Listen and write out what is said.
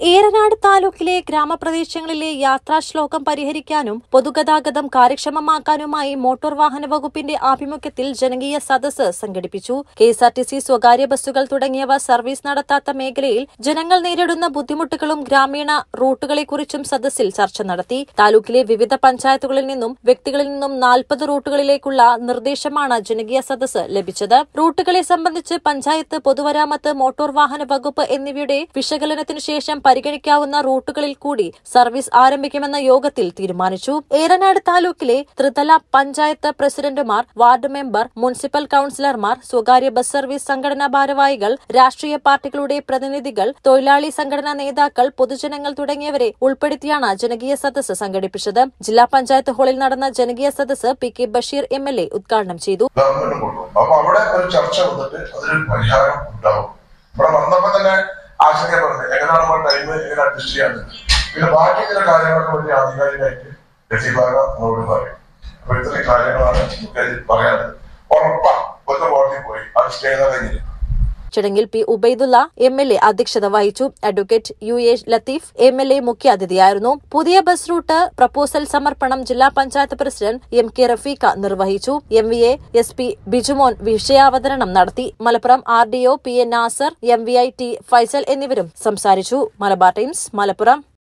ഏറനാട് താലൂക്കിലെ ഗ്രാമപ്രദേശങ്ങളിലെ യാത്രാശ്ലോകം പരിഹരിക്കാനും പൊതുഗതാഗതം കാര്യക്ഷമമാക്കാനുമായി മോട്ടോർ വാഹന വകുപ്പിന്റെ ആഭിമുഖ്യത്തിൽ ജനകീയ സദസ്സ് സംഘടിപ്പിച്ചു കെഎസ്ആർടിസി സ്വകാര്യ ബസ്സുകൾ തുടങ്ങിയവ സർവീസ് നടത്താത്ത മേഖലയിൽ ജനങ്ങൾ നേരിടുന്ന ബുദ്ധിമുട്ടുകളും ഗ്രാമീണ റൂട്ടുകളെക്കുറിച്ചും സദസ്സിൽ ചർച്ച നടത്തി താലൂക്കിലെ വിവിധ പഞ്ചായത്തുകളിൽ നിന്നും വ്യക്തികളിൽ നിന്നും നാൽപ്പത് റൂട്ടുകളിലേക്കുള്ള നിർദ്ദേശമാണ് ജനകീയ സദസ്സ് ലഭിച്ചത് റൂട്ടുകളെ സംബന്ധിച്ച് പഞ്ചായത്ത് പൊതുമരാമത്ത് മോട്ടോർ വാഹന വകുപ്പ് എന്നിവയുടെ വിശകലനത്തിനു ശേഷം പരിഗണിക്കാവുന്ന റൂട്ടുകളിൽ കൂടി സർവീസ് ആരംഭിക്കുമെന്ന യോഗത്തിൽ തീരുമാനിച്ചു ഏറനാട് താലൂക്കിലെ ത്രിതല പഞ്ചായത്ത് പ്രസിഡന്റുമാർ വാർഡ് മെമ്പർ മുനിസിപ്പൽ കൌൺസിലർമാർ സ്വകാര്യ ബസ് സർവീസ് സംഘടനാ ഭാരവാഹികൾ രാഷ്ട്രീയ പാർട്ടികളുടെ പ്രതിനിധികൾ തൊഴിലാളി സംഘടനാ നേതാക്കൾ പൊതുജനങ്ങൾ തുടങ്ങിയവരെ ഉൾപ്പെടുത്തിയാണ് ജനകീയ സദസ്സ് സംഘടിപ്പിച്ചത് ജില്ലാ പഞ്ചായത്ത് ഹാളിൽ നടന്ന ജനകീയ സദസ്സ് P K Basheer M L A ഉദ്ഘാടനം ചെയ്തു ഗവൺമെന്റ് കൊണ്ടുപോകും അപ്പൊ അവിടെ ഒരു ചർച്ച വന്നിട്ട് അതിനൊരു പരിഹാരം ഉണ്ടാവും ഇവിടെ വന്നപ്പോ തന്നെ ആശങ്ക പറഞ്ഞു എങ്ങനെയാണ് നമ്മൾ ടൈം എങ്ങനെ അഡ്ജസ്റ്റ് ചെയ്യാന്ന് പിന്നെ ബാക്കി ചില കാര്യങ്ങളൊക്കെ വലിയ ആധികാരികമായിട്ട് ലത്തീഫാക നമ്മളോട് പറയും അപ്പൊ ഇത്രയും കാര്യങ്ങളാണ് നമുക്ക് അതിൽ പറയാനുള്ളത് ഉറപ്പാ ഒന്ന് കോടതി പോയി അത് സ്റ്റേ ചെയ്ത കഴിഞ്ഞില്ല ചടങ്ങിൽ P Ubaidulla M L A അധ്യക്ഷത വഹിച്ചു advocate U A Latheef M L A മുഖ്യാതിഥിയായിരുന്നു പുതിയ ബസ് റൂട്ട് പ്രപ്പോസൽ സമർപ്പണം ജില്ലാ panchayat president M K Rafeeqa നിർവഹിച്ചു M V A S P Bijumon വിഷയാവതരണം നടത്തി Malappuram R D O P A Nasar M V I T Faisal എന്നിവരും സംസാരിച്ചു മലബാർ ടൈംസ് മലപ്പുറം